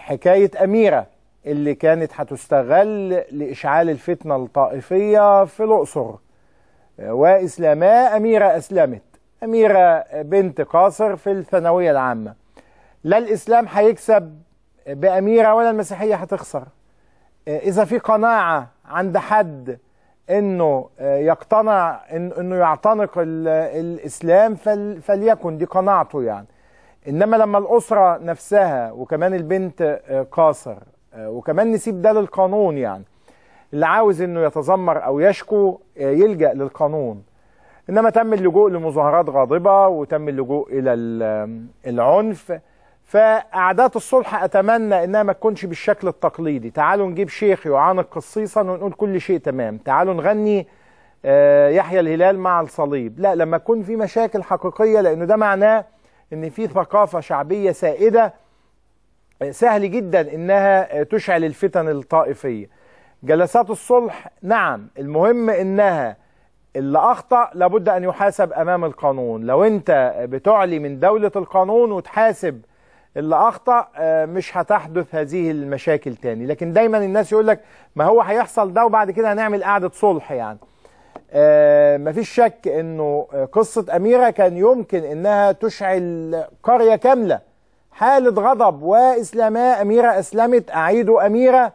حكاية أميرة اللي كانت هتستغل لإشعال الفتنة الطائفية في الأقصر وإسلاماء أميرة أسلمت أميرة بنت قاصر في الثانوية العامة لا الإسلام هيكسب بأميرة ولا المسيحية هتخسر إذا في قناعة عند حد انه يقتنع إن انه يعتنق الاسلام فل فليكن دي قناعته يعني انما لما الاسره نفسها وكمان البنت قاصر وكمان نسيب ده للقانون يعني اللي عاوز انه يتذمر او يشكو يلجا للقانون انما تم اللجوء لمظاهرات غاضبه وتم اللجوء الى العنف فأعداد الصلح أتمنى إنها ما تكونش بالشكل التقليدي تعالوا نجيب شيخ يعانق قصيصا ونقول كل شيء تمام تعالوا نغني يحيى الهلال مع الصليب لا لما يكون في مشاكل حقيقية لأنه ده معناه إن في ثقافة شعبية سائدة سهل جدا إنها تشعل الفتن الطائفية جلسات الصلح نعم المهم إنها اللي أخطأ لابد أن يحاسب أمام القانون لو أنت بتعلي من دولة القانون وتحاسب اللي اخطا مش هتحدث هذه المشاكل تاني لكن دايما الناس يقول لك ما هو هيحصل ده وبعد كده هنعمل قعده صلح يعني مفيش شك انه قصه اميره كان يمكن انها تشعل قريه كامله حاله غضب واسلاماء اميره اسلمت اعيدوا اميره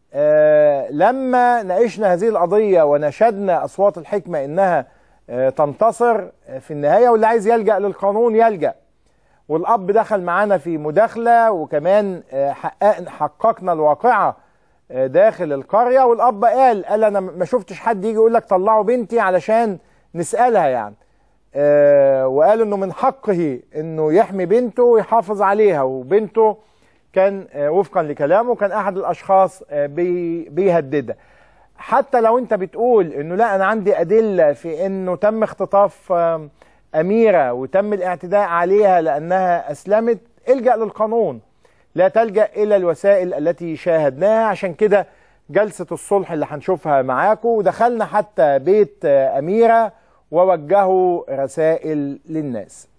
لما ناقشنا هذه القضيه ونشدنا اصوات الحكمه انها تنتصر في النهايه واللي عايز يلجا للقانون يلجا والاب دخل معانا في مداخله وكمان حقق حققنا الواقعه داخل القريه والاب قال قال انا ما شفتش حد يجي يقول لك طلعوا بنتي علشان نسالها يعني وقال انه من حقه انه يحمي بنته ويحافظ عليها وبنته كان وفقا لكلامه كان احد الاشخاص بيهددها حتى لو انت بتقول انه لا انا عندي ادله في انه تم اختطاف أميرة وتم الاعتداء عليها لأنها أسلمت الجأ للقانون لا تلجأ إلى الوسائل التي شاهدناها عشان كده جلسة الصلح اللي هنشوفها معاكم ودخلنا حتى بيت أميرة ووجهوا رسائل للناس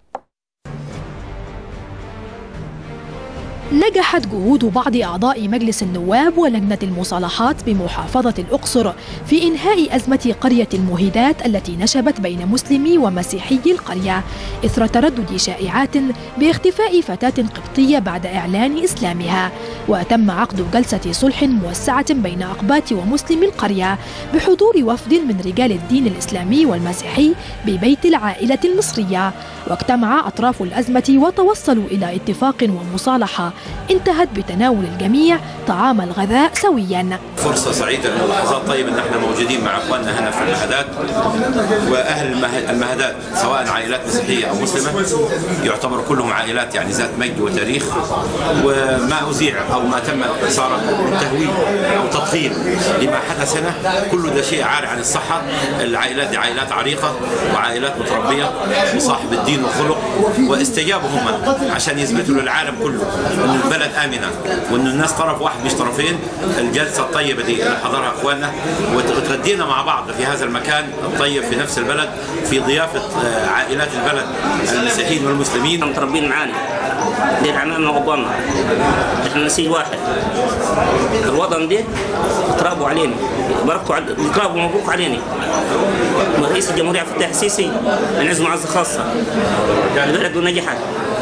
نجحت جهود بعض أعضاء مجلس النواب ولجنة المصالحات بمحافظة الأقصر في إنهاء أزمة قرية المهيدات التي نشبت بين مسلمي ومسيحي القرية إثر تردد شائعات باختفاء فتاة قبطية بعد إعلان إسلامها وتم عقد جلسة صلح موسعة بين أقباط ومسلمي القرية بحضور وفد من رجال الدين الإسلامي والمسيحي ببيت العائلة المصرية واجتمع أطراف الأزمة وتوصلوا إلى اتفاق ومصالحة انتهت بتناول الجميع طعام الغذاء سويا فرصة سعيدة أن لحظات طيبة أن احنا موجودين مع أخواننا هنا في المهدات وأهل المهدات سواء عائلات مسيحية أو مسلمة يعتبر كلهم عائلات يعني ذات مجد وتاريخ وما أذيع أو ما تم إثارة تهويل أو تضخيم لما حدث هنا كل ده شيء عاري عن الصحة العائلات دي عائلات عريقة وعائلات متربية وصاحب الدين والخلق واستجابوا هم عشان يثبتوا للعالم كله ان البلد امنه وان الناس طرف واحد مش طرفين الجلسه الطيبه دي اللي حضرها اخواننا وتغدينا مع بعض في هذا المكان الطيب في نفس البلد في ضيافه عائلات البلد المسيحيين والمسلمين متربين معانا دي عمامنا وابانا احنا نسيج واحد الوطن ده ترابوا علينا بركوا على ترابوا مبروك علينا رئيس الجمهوريه عبد الفتاح السيسي نعز معزه خاصه البلد نجحت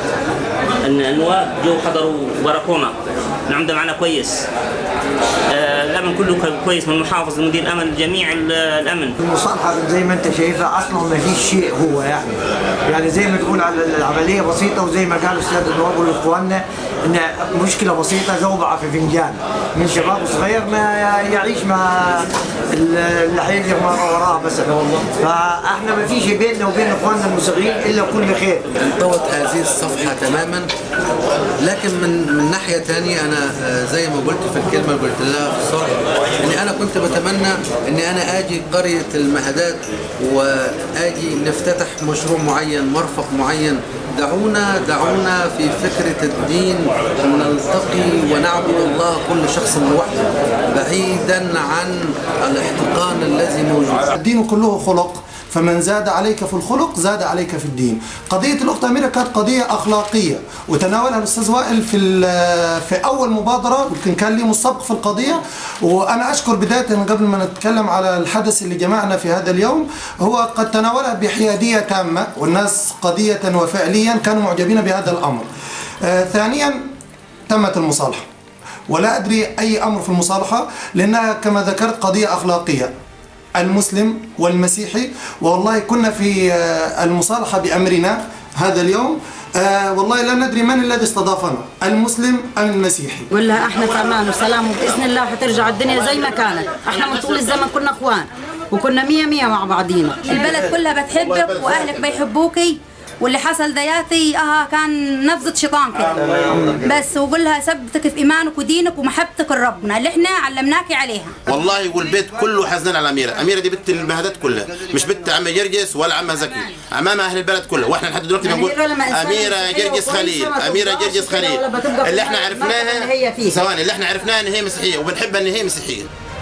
النواب جو حضروا وباركونا العمده معنا كويس الامن كله كويس من المحافظ لمدير الامن جميع الامن المصالحه زي ما انت شايفها اصلا ما فيش شيء هو يعني يعني زي ما تقول على العمليه بسيطه وزي ما قال الاستاذ النواب واخواننا ان مشكله بسيطه زوبعه في فنجان من شباب صغير ما يعيش مع اللي حيجي وراه مثلا فاحنا ما فيش بيننا وبين اخواننا المسيحيين الا كل خير انطوت هذه الصفحه تماما لكن من من ناحيه ثانيه انا زي ما قلت في الكلمه اللي قلت لها في الصلح اني انا كنت بتمنى اني انا اجي قريه المهدات واجي نفتتح مشروع معين مرفق معين دعونا دعونا في فكرة الدين نلتقي ونعبد الله كل شخص لوحده بعيدا عن الاحتقان الذي موجود الدين كله خلق فمن زاد عليك في الخلق زاد عليك في الدين قضية الأخت أميرة كانت قضية أخلاقية وتناولها الأستاذ وائل في ال- في أول مبادرة يمكن كان لي مسبق في القضية وأنا أشكر بداية قبل ما نتكلم على الحدث اللي جمعنا في هذا اليوم هو قد تناولها بحيادية تامة والناس قضية وفعليا كانوا معجبين بهذا الأمر آه ثانيا تمت المصالحة ولا أدري أي أمر في المصالحة لأنها كما ذكرت قضية أخلاقية المسلم والمسيحي والله كنا في آه، المصالحة بأمرنا هذا اليوم آه، والله لا ندري من الذي استضافنا المسلم أم المسيحي ولا احنا في امان وسلام وباذن الله حترجع الدنيا زي ما كانت احنا من طول الزمن كنا اخوان وكنا مية مية مع بعضينا البلد كلها بتحبك واهلك بيحبوكي واللي حصل دياتي اه كان نفذة شيطان كده بس وقول لها ثبتك في ايمانك ودينك ومحبتك لربنا اللي احنا علمناكي عليها والله والبيت كله حزنان على أميرة أميرة دي بنت المهدات كلها مش بنت عم جرجس ولا عمها زكي عمامها أهل البلد كلها وإحنا لحد دلوقتي بنقول أميرة لما إنسان أميرة مسيحية جرجس وكويسة خليل ما أميرة تفضلش جرجس كده خليل ولا بتبقى في اللي إحنا المرتبة عرفناها اللي هي فيها. ثواني اللي إحنا عرفناها إن هي مسيحية وبنحبها إن هي مسيحية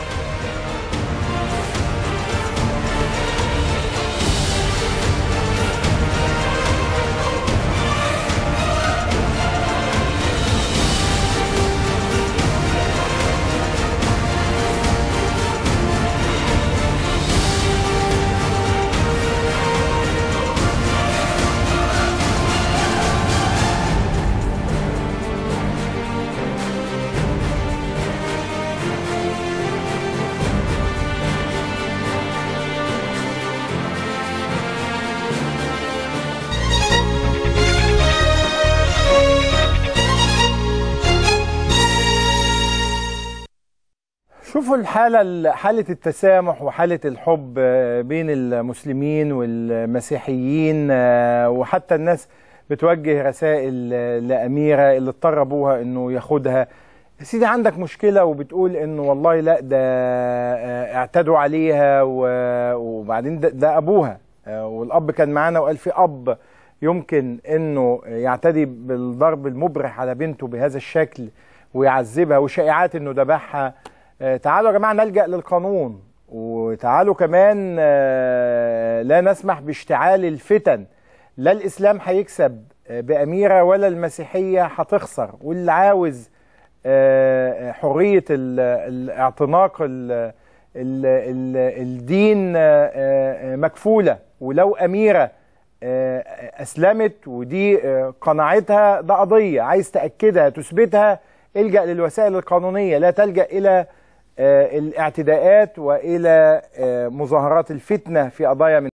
شوفوا الحالة حالة التسامح وحالة الحب آه، بين المسلمين والمسيحيين آه، وحتى الناس بتوجه رسائل آه، لأميرة اللي اضطر أبوها إنه ياخدها يا سيدي عندك مشكلة وبتقول إنه والله لا ده آه، اعتدوا عليها و- وبعدين ده, ده أبوها آه، والأب كان معانا وقال في أب يمكن إنه يعتدي بالضرب المبرح على بنته بهذا الشكل ويعذبها وشائعات إنه ذبحها آه، تعالوا يا جماعة نلجأ للقانون وتعالوا كمان آه، لا نسمح باشتعال الفتن لا الإسلام هيكسب آه، بأميرة ولا المسيحية هتخسر واللي عاوز آه، حرية ال- الاعتناق ال- ال- ال- الدين آه، آه، مكفولة ولو أميرة آه، أسلمت ودي آه، قناعتها ده قضية عايز تأكدها تثبتها الجأ للوسائل القانونية لا تلجأ إلى آه، الاعتداءات وإلى آه، مظاهرات الفتنة في قضايا من